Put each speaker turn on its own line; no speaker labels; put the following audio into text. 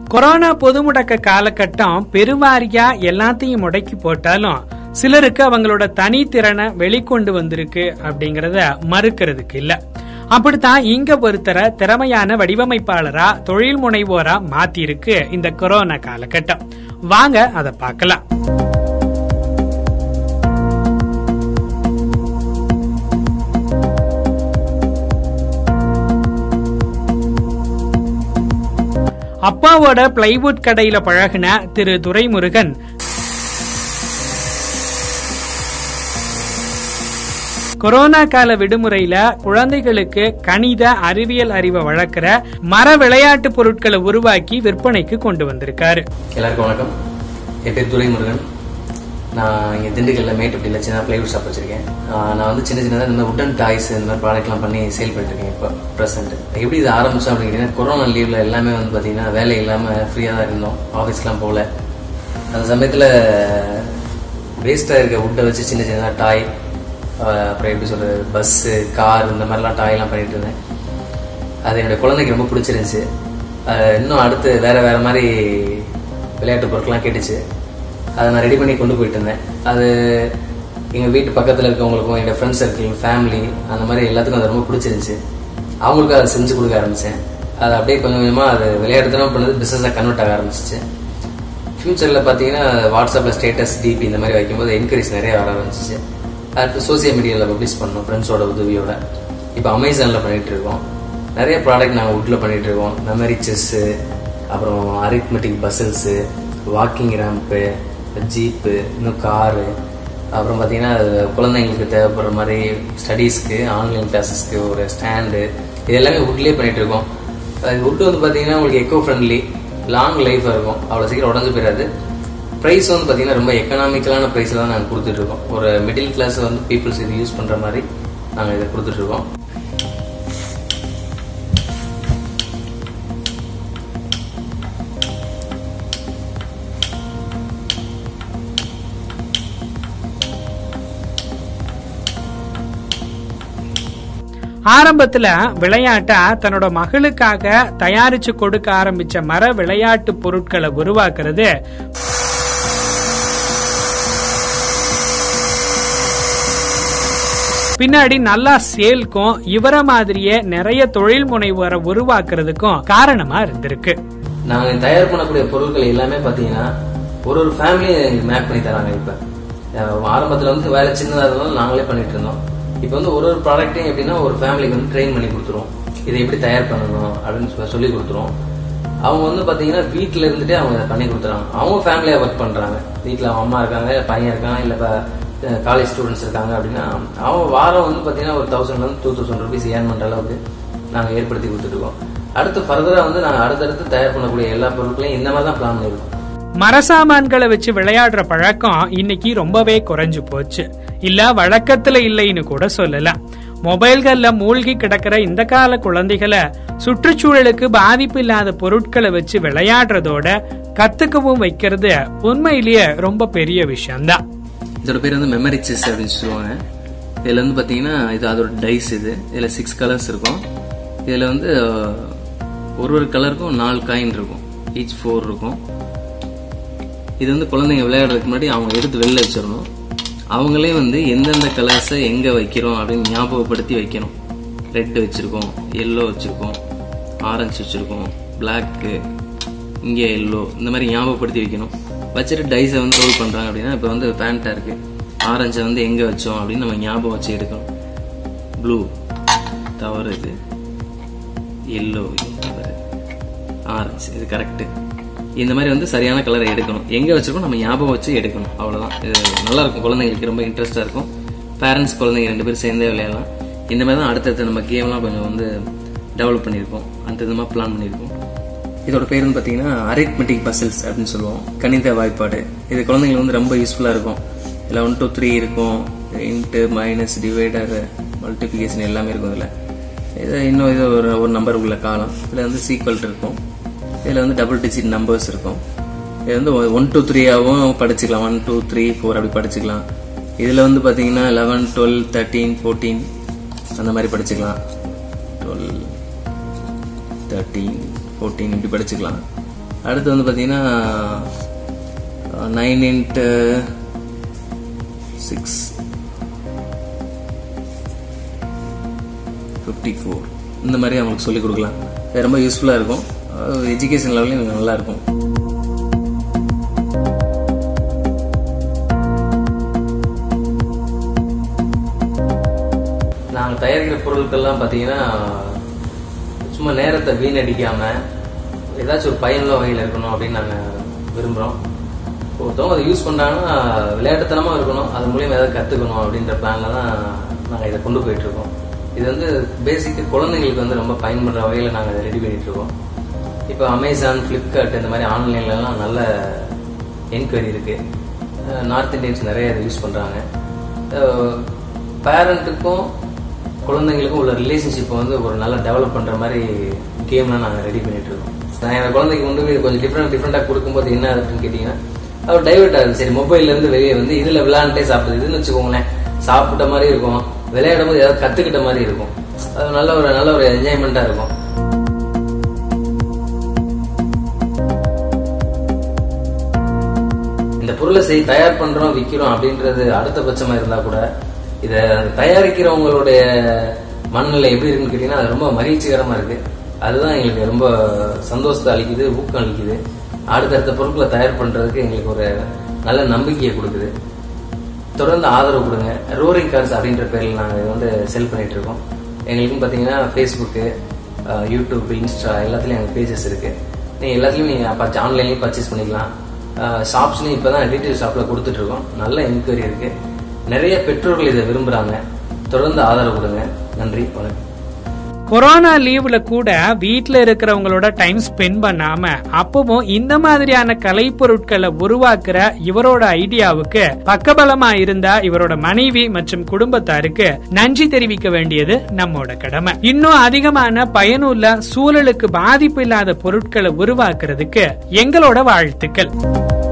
corona பொது முடக்க காலகட்டம் பெருவாரியா எல்லாத்தையும் முடக்கி போட்டாலும் சிலருக்கு அவங்களோட தனித்திறனை வெளிக்கொண்டு வந்திருக்கு அப்படிங்கறத மறுக்கிறதுக்கு இல்ல அப்படித்தான் இங்க ஒருத்தர திறமையான வடிவமைப்பாளரா தொழில் முனைவோரா மாத்திருக்கு இந்த கொரோனா காலகட்டம் வாங்க அதை பார்க்கலாம் அப்பாவோட பிளைவுட் கடையில பழகின திரு துரைமுருகன் கொரோனா கால விடுமுறையில குழந்தைகளுக்கு கணித அறிவியல் அறிவை வளர்க்கிற மர விளையாட்டு பொருட்களை உருவாக்கி விற்பனைக்கு கொண்டு வந்திருக்காரு
எல்லாருக்கும் வணக்கம் என் பேர் துரைமுருகன் நான் இங்கே திண்டுக்கல்ல மேட்டுப்பட்டியில் சின்ன பிளைவுட் ஷாப் வச்சிருக்கேன் ஆஹ் நான் வந்து சின்ன சின்னதாக இந்த மாதிரி உட்டன் டாய்ஸ் இந்த மாதிரி ப்ராடக்ட்லாம் பண்ணி சேல் பண்ணிருக்கேன் இப்போ ப்ரெசென்ட் எப்படி இது ஆரம்பிச்சோம் அப்படின்னு கொரோனா லீவில் எல்லாமே வந்து பார்த்தீங்கன்னா வேலை இல்லாமல் ஃப்ரீயாக தான் இருந்தோம் ஆஃபீஸ்லாம் போகல அந்த சமயத்தில் வேஸ்ட்டாக இருக்க உட்டை வச்சு சின்ன சின்னதாக டாய் அப்புறம் எப்படி சொல்கிறது பஸ்ஸு கார் இந்த மாதிரிலாம் டாய்லாம் பண்ணிட்டு இருந்தேன் அது என்னுடைய குழந்தைக்கு ரொம்ப பிடிச்சிருந்துச்சு அஹ் இன்னும் அடுத்து வேற வேற மாதிரி விளையாட்டு பொருட்கள்லாம் கேட்டுச்சு அதை நான் ரெடி பண்ணி கொண்டு போயிட்டு இருந்தேன் அது எங்கள் வீட்டு பக்கத்தில் இருக்கவங்களுக்கும் என்னோட ஃப்ரெண்ட்ஸ் சர்க்கிள் ஃபேமிலி அந்த மாதிரி எல்லாத்துக்கும் அது ரொம்ப பிடிச்சிருந்துச்சு அவங்களுக்கும் அதை செஞ்சு கொடுக்க ஆரம்பித்தேன் அது அப்படியே கொஞ்சம் கொஞ்சமாக அது விளையாடுறதுலாம் பண்ணது பிஸ்னஸாக கன்வெர்ட் ஆக ஆரம்பிச்சிச்சு ஃபியூச்சரில் பார்த்தீங்கன்னா வாட்ஸ்அப்பில் ஸ்டேட்டஸ் டிபி இந்த மாதிரி வைக்கும்போது என்கரேஜ் நிறைய வர ஆரம்பிச்சிச்சு அடுத்து சோசியல் மீடியாவில் பப்ளிஷ் பண்ணோம் ஃப்ரெண்ட்ஸோட உதவியோட இப்போ அமேசானில் பண்ணிட்டு இருக்கோம் நிறைய ப்ராடக்ட் நாங்கள் வுட்டில் பண்ணிட்டு இருக்கோம் மெமரி செஸ்ஸு அப்புறம் arithmetic puzzles walking ramp jeep இன்னும் காரு அப்புறம் பார்த்தீங்கன்னா குழந்தைங்களுக்கு தேவைப்படுற மாதிரி ஸ்டடீஸ்க்கு ஆன்லைன் கிளாஸஸ்க்கு ஒரு ஸ்டாண்டு இது எல்லாமே வுட்லேயே பண்ணிட்டு இருக்கோம் வுட் வந்து பார்த்தீங்கன்னா உங்களுக்கு எக்கோ ஃப்ரெண்ட்லி லாங் லைஃபாக இருக்கும் அவ்வளோ சீக்கிரம் உடஞ்சு போயிடாது ப்ரைஸ் வந்து பார்த்தீங்கன்னா ரொம்ப எக்கனாமிக்கலான ப்ரைஸில் தான் நாங்கள் கொடுத்துட்ருக்கோம் ஒரு மிடில் கிளாஸ் வந்து பீப்புள்ஸ் இது யூஸ் பண்ணுற மாதிரி நாங்கள் இதை கொடுத்துட்ருக்கோம்
ஆரம்பத்துல விளையாட்டா தன்னோட மகளுக்காக தயாரிச்சு கொடுக்க ஆரம்பிச்ச மர விளையாட்டு பொருட்களை உருவாக்குறது பின்னாடி நல்லா சேல்க்கும் இவர மாதிரியே நிறைய தொழில் முனைவோரை உருவாக்குறதுக்கும் காரணமா இருந்திருக்கு
நாங்கள் தயார் பண்ணக்கூடிய பொருட்கள் எல்லாமே பார்த்தீங்கன்னா ஒரு ஒரு ஃபேமிலியை மேப் பண்ணி தராங்க இப்போ ஆரம்பத்தில் வந்து வேலை சின்னதாக இருந்தாலும் நாங்களே பண்ணிட்டு இருந்தோம் இப்போ வந்து ஒரு ஒரு ப்ராடக்ட்டையும் எப்படின்னா ஒரு ஃபேமிலிக்கு வந்து ட்ரெயின் பண்ணி கொடுத்துருவோம் இதை எப்படி தயார் பண்ணணும் அப்படின்னு சொல்லி- சொல்லி கொடுத்துருவோம் அவங்க வந்து பார்த்தீங்கன்னா வீட்டில் இருந்துட்டே அவங்க இதை பண்ணி கொடுத்துறாங்க அவங்க ஃபேமிலியாக ஒர்க் பண்ணுறாங்க வீட்டில் அவங்க அம்மா இருக்காங்க பையன் இருக்காங்க இல்லை காலேஜ் ஸ்டூடெண்ட்ஸ் இருக்காங்க அப்படின்னா அவங்க வாரம் வந்து பார்த்தீங்கன்னா ஒரு தௌசண்ட்லேருந்து டூ தௌசண்ட் ருபீஸ் ஏர்ன் பண்ணுற அளவுக்கு நாங்கள் ஏற்படுத்தி கொடுத்துட்ருக்கோம் அடுத்து ஃபர்தராக வந்து நாங்கள் அடுத்தடுத்து தயார் பண்ணக்கூடிய எல்லா பொருட்களையும் இந்த மாதிரி தான் பிளான் பண்ணியிருக்கோம்
மரசாமான்களை வச்சு விளையாடுற பழக்கம் இன்னைக்கு ரொம்பவே குறைஞ்சு போச்சு இல்ல வழக்கத்துல இல்லைன்னு கூட சொல்லலாம் மொபைல்கள்ல மூழ்கி கிடக்கிற இந்த கால குழந்தைகளை சுற்றுச்சூழலுக்கு பாதிப்பு இல்லாத பொருட்களை வச்சு விளையாடுறதோட கத்துக்கவும் வைக்கிறது உண்மையிலேயே ரொம்ப பெரிய விஷயம்தான்
இதோட பேர் வந்து மெமரி செஸ் அப்படின்னு சொல்லுவாங்க இதில் வந்து பார்த்தீங்கன்னா இது அதோட டைஸ் இது இதில் சிக்ஸ் கலர்ஸ் இருக்கும் இதில் வந்து அஹ், ஒரு ஒரு கலருக்கும் நாலு காயின் இருக்கும் ஈச் ஃபோர் இருக்கும் இது வந்து குழந்தைங்க விளையாடுறதுக்கு முன்னாடி அவங்க எடுத்து வெளில வச்சிடணும் அவங்களே வந்து எந்தெந்த கலர்ஸை எங்கே வைக்கிறோம் அப்படின்னு ஞாபகப்படுத்தி வைக்கணும் ரெட் வச்சுருக்கோம் எல்லோ வச்சுருக்கோம் ஆரஞ்சு வச்சுருக்கோம் பிளாக்கு இங்கே எல்லோ இந்த மாதிரி ஞாபகப்படுத்தி வைக்கணும் வச்சுட்டு டைஸை வந்து ரோல் பண்ணுறாங்க அப்படின்னா இப்போ வந்து ஃபேண்ட்டாக இருக்குது ஆரஞ்சை வந்து எங்கே வச்சோம் அப்படின்னு நம்ம ஞாபகம் வச்சு எடுக்கணும் ப்ளூ தவறு இது எல்லோ தவறு ஆரஞ்சு இது கரெக்டு இந்த மாதிரி வந்து சரியான கலரை எடுக்கணும் எங்கே வச்சிருக்கோம் நம்ம ஞாபகம் வச்சு எடுக்கணும் அவ்வளோதான் இது நல்லா இருக்கும் குழந்தைங்களுக்கு ரொம்ப இன்ட்ரெஸ்டாக இருக்கும் பேரண்ட்ஸ் குழந்தைங்க ரெண்டு பேரும் சேர்ந்தே விளையாடலாம் இந்த மாதிரி தான் அடுத்தடுத்து நம்ம கேம்லாம் கொஞ்சம் வந்து டெவலப் பண்ணியிருக்கோம் அந்த விதமாக பிளான் பண்ணியிருக்கோம் இதோட பேர் வந்து பார்த்தீங்கன்னா அரித்மெட்டிக் பசில்ஸ் அப்படின்னு சொல்லுவோம் கணித வாய்ப்பாடு இது குழந்தைங்களுக்கு வந்து ரொம்ப யூஸ்ஃபுல்லாக இருக்கும் இதில் ஒன் டூ த்ரீ இருக்கும் இன்ட்டு மைனஸ் டிவைடர் மல்டிபிகேஷன் எல்லாமே இருக்கும் இதில் இது இன்னும் இது ஒரு ஒரு நம்பர் உள்ள காலம் இதில் வந்து சீக்வல் இருக்கும் இதில் வந்து டபுள் டிஜிட் நம்பர்ஸ் இருக்கும் இது வந்து ஒன் டூ த்ரீயாகவும் படிச்சுக்கலாம் ஒன் டூ த்ரீ ஃபோர் அப்படி படிச்சுக்கலாம் இதில் வந்து பார்த்தீங்கன்னா லெவன் டுவெல் தேர்ட்டீன் ஃபோர்டீன் அந்த மாதிரி படிச்சுக்கலாம் டுவெல் தேர்ட்டீன் ஃபோர்டீன் இப்படி படிச்சுக்கலாம் அடுத்து வந்து பார்த்தீங்கன்னா nine into six fifty four இந்த மாதிரி அவங்களுக்கு சொல்லிக் கொடுக்கலாம் இது ரொம்ப யூஸ்ஃபுல்லாக இருக்கும் எஜுகேஷன் லெவலையும் நல்லா இருக்கும் நாங்கள் தயாரிக்கிற பொருட்கள்லாம் பார்த்தீங்கன்னா சும்மா நேரத்தை வீணடிக்காம ஏதாச்சும் ஒரு பயனுள்ள வகையில் இருக்கணும் அப்படின்னு நாங்கள் விரும்புகிறோம் ஒருத்தவங்க அதை யூஸ் பண்ணுறாங்கன்னா விளையாட்டுத்தனமாக இருக்கணும் அது மூலியமா ஏதாவது கற்றுக்கணும் அப்படின்ற பிளானில் தான் நாங்கள் இதை கொண்டு போயிட்டு இருக்கோம் இது வந்து பேசிக்கு குழந்தைங்களுக்கு வந்து ரொம்ப பயன்படுற வகையில் நாங்கள் இதை ரெடி பண்ணிட்டு இருக்கோம் இப்போ அமேசான் ஃப்ளிப்கார்ட் இந்த மாதிரி ஆன்லைன்லலாம் நல்ல என்கொயரி இருக்கு நார்த் இந்தியன்ஸ் நிறைய இதை யூஸ் பண்ணுறாங்க பேரண்ட்டுக்கும் குழந்தைங்களுக்கும் உள்ள ரிலேஷன்ஷிப்பை வந்து ஒரு நல்லா டெவலப் பண்ணுற மாதிரி கேம்லாம் நாங்கள் ரெடி பண்ணிட்டு இருக்கோம் நான் என் குழந்தைக்கு கொண்டு போய் கொஞ்சம் டிஃப்ரெண்ட் டிஃப்ரெண்டாக கொடுக்கும்போது என்ன அப்படின்னு கேட்டிங்கன்னா அவர் டைவர்ட் ஆகுது சரி மொபைல்ல இருந்து வெளியே வந்து இதில் விளையாண்டே சாப்பிடுது இதுன்னு வச்சுக்கோங்களேன் சாப்பிட்ட மாதிரி இருக்கும் விளையாடும் போது ஏதாவது கற்றுக்கிட்ட மாதிரி இருக்கும் அது நல்ல ஒரு நல்ல ஒரு என்ஜாய்மெண்ட்டாக இருக்கும் இந்த பொருளை செய் தயார் பண்றோம் விற்கிறோம் அப்படின்றது அடுத்த பட்சமா இருந்தா கூட இதை தயாரிக்கிறவங்களுடைய மனநிலை எப்படி இருக்குன்னு கேட்டீங்கன்னா அது ரொம்ப மகிழ்ச்சிகரமா இருக்கு அதுதான் எங்களுக்கு ரொம்ப சந்தோஷத்தை அளிக்குது ஊக்கம் அளிக்குது அடுத்தடுத்த பொருட்களை தயார் பண்றதுக்கு எங்களுக்கு ஒரு நல்ல நம்பிக்கையை கொடுக்குது தொடர்ந்து ஆதரவு கொடுங்க ரோரிங் கார்ஸ் அப்படின்ற பேரில் நாங்கள் இதை வந்து செல் பண்ணிட்டு இருக்கோம் எங்களுக்கும் பார்த்தீங்கன்னா ஃபேஸ்புக்கு யூடியூப் இன்ஸ்டா எல்லாத்துலேயும் எங்கள் பேஜஸ் இருக்கு நீங்கள் எல்லாத்துலேயும் நீங்கள் ஆன்லைன்லேயும் பர்ச்சேஸ் பண்ணிக்கலாம் ஷாப்ஸ்லையும் இப்போ தான் ரீட்டைல் ஷாப்பில் கொடுத்துட்டு இருக்கோம் நல்ல என்கொயரி இருக்கு நிறைய பெற்றோர்கள் இதை விரும்புகிறாங்க தொடர்ந்து ஆதரவு கொடுங்க நன்றி வணக்கம்
கொரோனா லீவ்ல கூட வீட்ல இருக்கிறவங்களோட டைம் ஸ்பெண்ட் பண்ணாம அப்பவும் இந்த மாதிரியான கலைப்பொருட்களை உருவாக்குற இவரோட ஐடியாவுக்கு பக்கபலமா இருந்தா இவரோட மனைவி மற்றும் குடும்பத்தாருக்கு நன்றி தெரிவிக்க வேண்டியது நம்மோட கடமை இன்னும் அதிகமான பயனுள்ள சூழலுக்கு பாதிப்பு இல்லாத பொருட்களை உருவாக்குறதுக்கு எங்களோட வாழ்த்துக்கள்